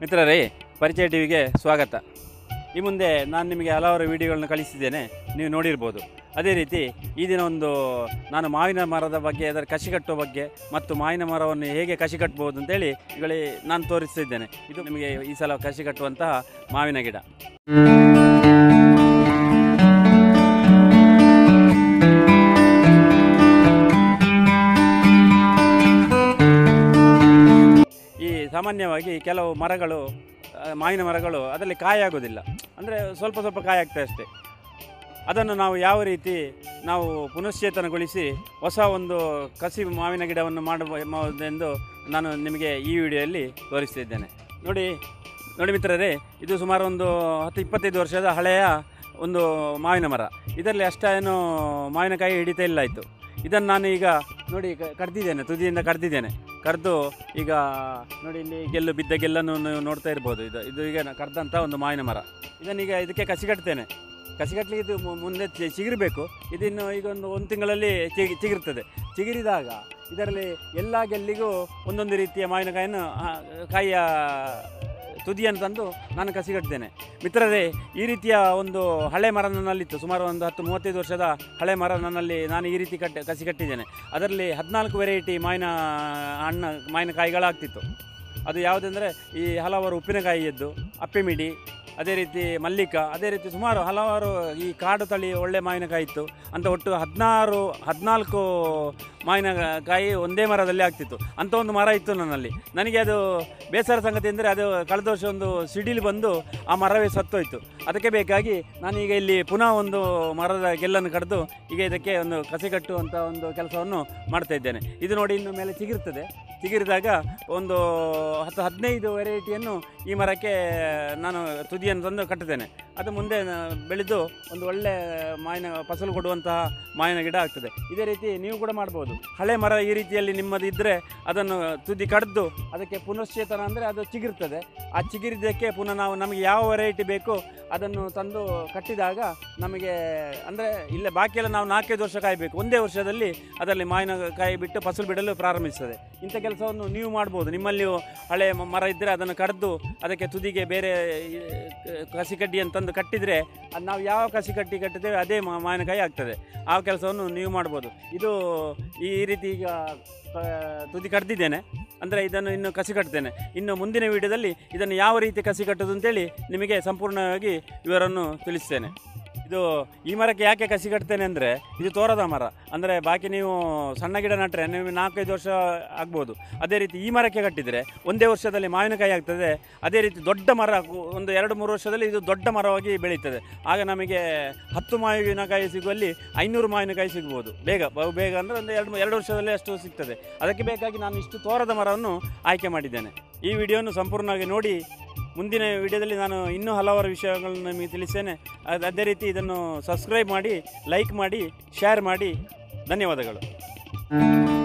ಮಿತ್ರರೇ ಪರಿಚಯ ಟಿವಿಗೆ ಸ್ವಾಗತ ಈ ಮುಂದೆ ನಾನು ನಿಮಗೆ ಹಲವಾರು ವಿಡಿಯೋಗಳನ್ನ ಕಳಿಸಿದ್ದೇನೆ ನೀವು ನೋಡಿರ್ಬೋದು ಅದೇ ರೀತಿ ಈ ದಿನ ಒಂದು ನಾನು ಮಾವಿನ ಮರದ ಬಗ್ಗೆ ಅದರ ಕಸಿ ಕಟ್ಟುವ ಬಗ್ಗೆ ಮತ್ತು ಮಾವಿನ ಮರವನ್ನು ಹೇಗೆ ಕಸಿ ಕಟ್ಬೋದು ಅಂತೇಳಿ ಈಗಲೇ ನಾನು ತೋರಿಸ್ತಿದ್ದೇನೆ ಇದು ನಿಮಗೆ ಈ ಸಲ ಕಸಿ ಕಟ್ಟುವಂತಹ ಮಾವಿನ ಗಿಡ ಈ ಸಾಮಾನ್ಯವಾಗಿ ಕೆಲವು ಮರಗಳು ಆ, ಮಾವಿನ ಮರಗಳು ಅದರಲ್ಲಿ ಕಾಯಿ ಆಗೋದಿಲ್ಲ ಅಂದರೆ ಸ್ವಲ್ಪ ಸ್ವಲ್ಪ ಕಾಯಿ ಆಗ್ತದೆ ಅಷ್ಟೇ ಅದನ್ನು ನಾವು ಯಾವ ರೀತಿ ನಾವು ಪುನಶ್ಚೇತನಗೊಳಿಸಿ ಹೊಸ ಒಂದು ಕಸಿ ಮಾವಿನ ಗಿಡವನ್ನು ಮಾಡಬಹುದೆಂದು ನಾನು ನಿಮಗೆ ಈ ವಿಡಿಯೋದಲ್ಲಿ ತೋರಿಸ್ತಿದ್ದೇನೆ ನೋಡಿ ನೋಡಿ ಮಿತ್ರರೇ ಇದು ಸುಮಾರು ಒಂದು ಹತ್ತು ಇಪ್ಪತ್ತೈದು ವರ್ಷದ ಹಳೆಯ ಒಂದು ಮಾವಿನ ಮರ ಇದರಲ್ಲಿ ಅಷ್ಟೇನು ಮಾವಿನಕಾಯಿ ಹಿಡಿತಾ ಇಲ್ಲ ಆಯಿತು ಇದನ್ನು ನಾನು ಈಗ ನೋಡಿ ಕ- ಕಡ್ದಿದ್ದೇನೆ ತುದಿಯಿಂದ ಕಡ್ದಿದ್ದೇನೆ ಕಡ್ದು ಈಗ ನೋಡಿ ಇಲ್ಲಿ ಗೆಲ್ಲು ಬಿದ್ದ ಗೆಲ್ಲನ್ನು ನೀವು ನೋಡ್ತಾ ಇರ್ಬೋದು ಇದು ಇದು ಈಗ ನಾ ಕಡ್ದಂಥ ಒಂದು ಮಾವಿನ ಮರ ಇದನ್ನೀಗ ಇದಕ್ಕೆ ಕಸಿ ಕಟ್ತೇನೆ ಕಸಿ ಕಟ್ಟಲಿಕ್ಕೆ ಇದು ಮು- ಮುಂದೆ ಚಿ- ಚಿಗುರಬೇಕು ಇದಿನ್ನು ಈಗ ಒಂದು ಒಂದು ತಿಂಗಳಲ್ಲಿ ಚಿಗಿ ಚಿಗುರ್ತದೆ ಚಿಗುರಿದಾಗ ಇದರಲ್ಲಿ ಎಲ್ಲ ಗೆಲ್ಲಿಗೂ ಒಂದೊಂದು ರೀತಿಯ ಮಾವಿನಕಾಯನ್ನು ಆ, ಕಾಯಿಯ ತುದಿಯನ್ನು ತಂದು ನಾನು ಕಸಿ ಕಟ್ತೇನೆ ಮಿತ್ರರೇ ಈ ರೀತಿಯ ಒಂದು ಹಳೆ ಮರ ನನ್ನಲ್ಲಿತ್ತು ಸುಮಾರು ಒಂದು ಹತ್ತು ಮೂವತ್ತೈದು ವರ್ಷದ ಹಳೆ ಮರ ನನ್ನಲ್ಲಿ ನಾನು ಈ ರೀತಿ ಕಟ್ಟ ಕಸಿ ಕಟ್ಟಿದ್ದೇನೆ ಅದರಲ್ಲಿ ಹದಿನಾಲ್ಕು ವೆರೈಟಿ ಮಾವಿನ ಹಣ್ಣು ಮಾವಿನಕಾಯಿಗಳಾಗ್ತಿತ್ತು ಅದು ಯಾವುದೆಂದರೆ ಈ ಹಲವಾರು ಉಪ್ಪಿನಕಾಯಿಯದ್ದು ಅಪ್ಪೆಮಿಡಿ ಅದೇ ರೀತಿ ಮಲ್ಲಿಕ ಅದೇ ರೀತಿ ಸುಮಾರು ಹಲವಾರು ಈ ಕಾಡು ತಳಿ ಒಳ್ಳೆ ಮಾವಿನಕಾಯಿ ಇತ್ತು ಅಂತ ಒಟ್ಟು ಹದಿನಾರು ಹದಿನಾಲ್ಕು ಮಾವಿನಕಾಯಿ ಒಂದೇ ಮರದಲ್ಲಿ ಆಗ್ತಿತ್ತು ಅಂಥ ಒಂದು ಮರ ಇತ್ತು ನನ್ನಲ್ಲಿ ನನಗೆ ಅದು ಬೇಸರ ಸಂಗತಿ ಅಂದರೆ ಅದು ಕಳೆದ ವರ್ಷ ಒಂದು ಸಿಡಿಲು ಬಂದು ಆ ಮರವೇ ಸತ್ತೋಯ್ತು ಅದಕ್ಕೆ ಬೇಕಾಗಿ ನಾನೀಗ ಇಲ್ಲಿ ಪುನಃ ಒಂದು ಮರದ ಗೆಲ್ಲನ್ನು ಕಡಿದು ಈಗ ಇದಕ್ಕೆ ಒಂದು ಕಸಿ ಕಟ್ಟುವಂಥ ಒಂದು ಕೆಲಸವನ್ನು ಮಾಡ್ತಾ ಇದ್ದೇನೆ ಇದು ನೋಡಿ ಇನ್ನು ಮೇಲೆ ಚಿಗಿರ್ತದೆ ಚಿಗಿರಿದಾಗ ಒಂದು ಹತ್ತು ಹದಿನೈದು ವೆರೈಟಿಯನ್ನು ಈ ಮರಕ್ಕೆ ನಾನು ತುದಿಯನ್ನು ತಂದು ಕಟ್ಟುತ್ತೇನೆ ಅದು ಮುಂದೆ ನ- ಬೆಳೆದು ಒಂದು ಒಳ್ಳೆ ಮಾವಿನ ಫಸಲು ಕೊಡುವಂತಹ ಮಾವಿನ ಗಿಡ ಆಗ್ತದೆ ಇದೇ ರೀತಿ ನೀವು ಕೂಡ ಮಾಡ್ಬೋದು ಹಳೆ ಮರ ಈ ರೀತಿಯಲ್ಲಿ ನಿಮ್ಮದು ಇದ್ದರೆ ಅದನ್ನು ತುದಿ ಕಡ್ದು ಅದಕ್ಕೆ ಪುನಶ್ಚೇತನ ಅಂದರೆ ಅದು ಚಿಗಿರ್ತದೆ ಆ ಚಿಗಿರಿದ್ದಕ್ಕೆ ಪುನಃ ನಾವು ನಮಗೆ ಯಾವ ವೆರೈಟಿ ಬೇಕು ಅದನ್ನು ತಂದು ಕಟ್ಟಿದಾಗ ನಮಗೆ ಅಂದರೆ ಇಲ್ಲೇ ಬಾಕಿ ಎಲ್ಲ ನಾವು ನಾಲ್ಕೈದು ವರ್ಷ ಕಾಯಬೇಕು ಒಂದೇ ವರ್ಷದಲ್ಲಿ ಅದರಲ್ಲಿ ಮಾವಿನಕಾಯಿ ಬಿಟ್ಟು ಫಸಲು ಬಿಡಲು ಪ್ರಾರಂಭಿಸ್ತದೆ ಇಂಥ ಕೆಲಸವನ್ನು ನೀವು ಮಾಡ್ಬೋದು ನಿಮ್ಮಲ್ಲಿಯೂ ಹಳೆ ಮ- ಮರ ಇದ್ದರೆ ಅದನ್ನು ಕಡ್ದು ಅದಕ್ಕೆ ತುದಿಗೆ ಬೇರೆ ಈ, ಕ- ಕಸಿ ಕಡ್ಡಿಯನ್ನು ತಂದು ಕಟ್ಟಿದರೆ ಅದು ನಾವು ಯಾವ ಕಸಿ ಕಟ್ಟಿ ಕಟ್ಟಿದ್ದೇವೆ ಅದೇ ಮಾ- ಮಾವಿನಕಾಯಿ ಆಗ್ತದೆ ಆ ಕೆಲಸವನ್ನು ನೀವು ಮಾಡ್ಬೋದು ಇದು ಈ ರೀತಿ ಈಗ ಆ, ತುದಿ ಕಡ್ದಿದ್ದೇನೆ ಅಂದರೆ ಇದನ್ನು ಇನ್ನು ಕಸಿ ಕಟ್ತೇನೆ ಇನ್ನು ಮುಂದಿನ ವಿಡಿಯೋದಲ್ಲಿ ಇದನ್ನು ಯಾವ ರೀತಿ ಕಸಿ ಕಟ್ಟೋದು ಅಂತೇಳಿ ನಿಮಗೆ ಸಂಪೂರ್ಣವಾಗಿ ವಿವರವನ್ನು ತಿಳಿಸ್ತೇನೆ ಇದು ಈ ಮರಕ್ಕೆ ಯಾಕೆ ಕಸಿ ಕಟ್ತೇನೆ ಅಂದರೆ ಇದು ತೋರದ ಮರ ಅಂದರೆ ಬಾಕಿ ನೀವು ಸಣ್ಣ ಗಿಡ ನಟ್ಟರೆ ನೀವು ನಾಲ್ಕೈದು ವರ್ಷ ಆಗ್ಬೋದು ಅದೇ ರೀತಿ ಈ ಮರಕ್ಕೆ ಕಟ್ಟಿದರೆ ಒಂದೇ ವರ್ಷದಲ್ಲಿ ಮಾವಿನಕಾಯಿ ಆಗ್ತದೆ ಅದೇ ರೀತಿ ದೊಡ್ಡ ಮರ ಕು- ಒಂದು ಎರಡು ಮೂರು ವರ್ಷದಲ್ಲಿ ಇದು ದೊಡ್ಡ ಮರವಾಗಿ ಬೆಳೀತದೆ ಆಗ ನಮಗೆ ಹತ್ತು ಮಾವಿನಕಾಯಿ ಸಿಗುವಲ್ಲಿ ಐನೂರು ಮಾವಿನಕಾಯಿ ಸಿಗ್ಬೋದು ಬೇಗ ಬಹು ಬೇಗ ಅಂದರೆ ಒಂದು ಎರಡು ಎರಡು ವರ್ಷದಲ್ಲಿ ಅಷ್ಟು ಸಿಗ್ತದೆ ಅದಕ್ಕೆ ಬೇಕಾಗಿ ನಾನು ಇಷ್ಟು ತೋರದ ಮರವನ್ನು ಆಯ್ಕೆ ಮಾಡಿದ್ದೇನೆ ಈ ವಿಡಿಯೋವನ್ನು ಸಂಪೂರ್ಣವಾಗಿ ನೋಡಿ ಮುಂದಿನ ವಿಡಿಯೋದಲ್ಲಿ ನಾನು ಇನ್ನೂ ಹಲವಾರು ವಿಷಯಗಳನ್ನು ನಿಮಗೆ ತಿಳಿಸ್ತೇನೆ ಅದ್- ಅದೇ ರೀತಿ ಇದನ್ನು ಸಬ್ಸ್ಕ್ರೈಬ್ ಮಾಡಿ ಲೈಕ್ ಮಾಡಿ ಶೇರ್ ಮಾಡಿ ಧನ್ಯವಾದಗಳು